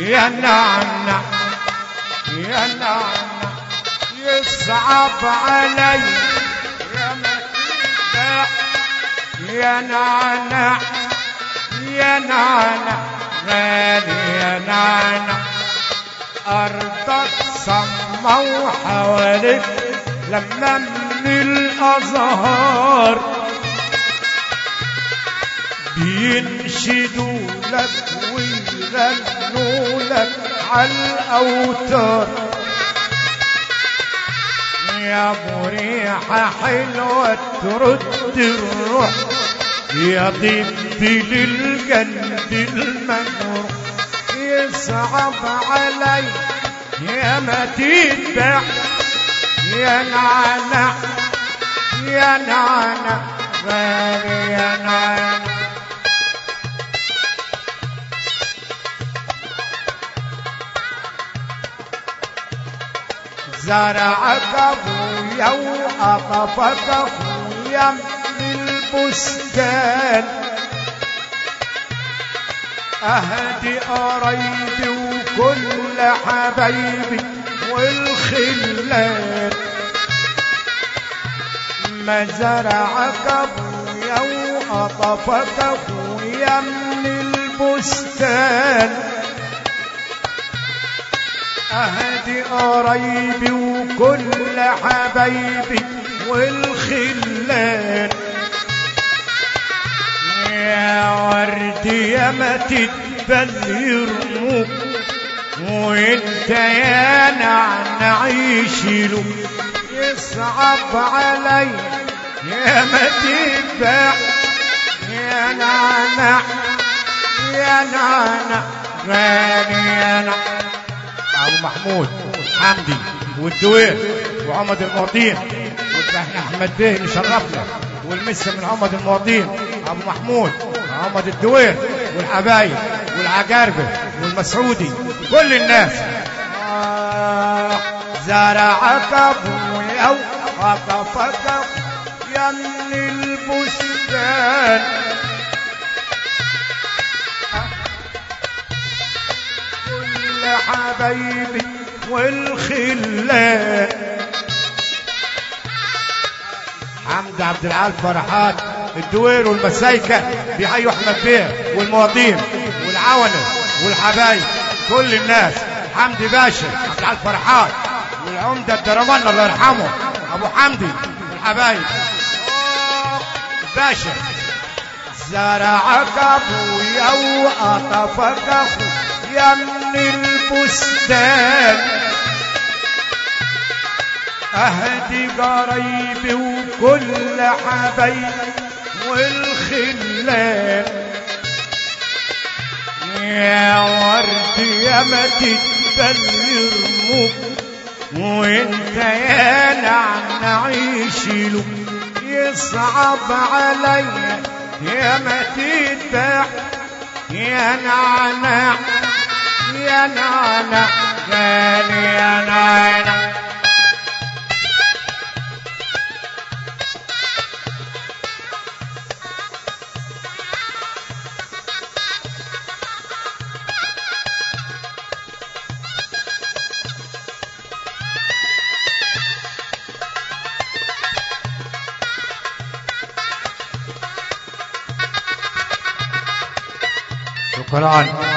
يا نعنع يا نعنع يصعب علي يا متيبة يا نعنع يا نعنع غالي يا نعنع أرضك صمة وحواليك لما من الأزهار بينشدوا لك ويغنوا لك على الأوتار يا مريحة حلوة ترد الروح يا ضد للجند المجروح يصعب علي يا ما تذبح يا نعنع يا نعنع غالي يا نعنع زرعك ابويا وقطفك اخويا من البستان اهدي قرايبي وكل حبايبي والخلان ما زرعك ابويا وقطفك اخويا من البستان أهدي قرايبي وكل حبايبي والخلان يا ورد يا ما تتبل يرموك وانت يا نعنع يشيلوك يصعب علي يا ما تتبع يا نعنع يا نعنع غالي يا نعنع ابو محمود حمدي والدوير وعمد المواطين والبحن احمد بيه اللي شرفنا والمسه من عمد المواطين ابو محمود عمد الدوير والحبايب والعقاربه والمسعودي كل الناس آه زرعك ابويا وخطفك يا من البستان كل حبايبي والخلان حمد عبد العال فرحات الدوير والمسايكة بيحيوا احمد بيه والمواطين والعونة والحبايب كل الناس حمدي باشا عبد العال فرحات والعمدة الدرمان الله يرحمه ابو حمدي والحبايب آه، باشا زرعك ابويا وقطفك اخويا من البستان اهدي قرايبي وكل حبايبي والخلان يا ورد يا ما تتبل يرموك وانت يا نعنع يشيلوك يصعب علي يا ما تتبع يا نعنع يا نعنع غالي يا نعنع شكرا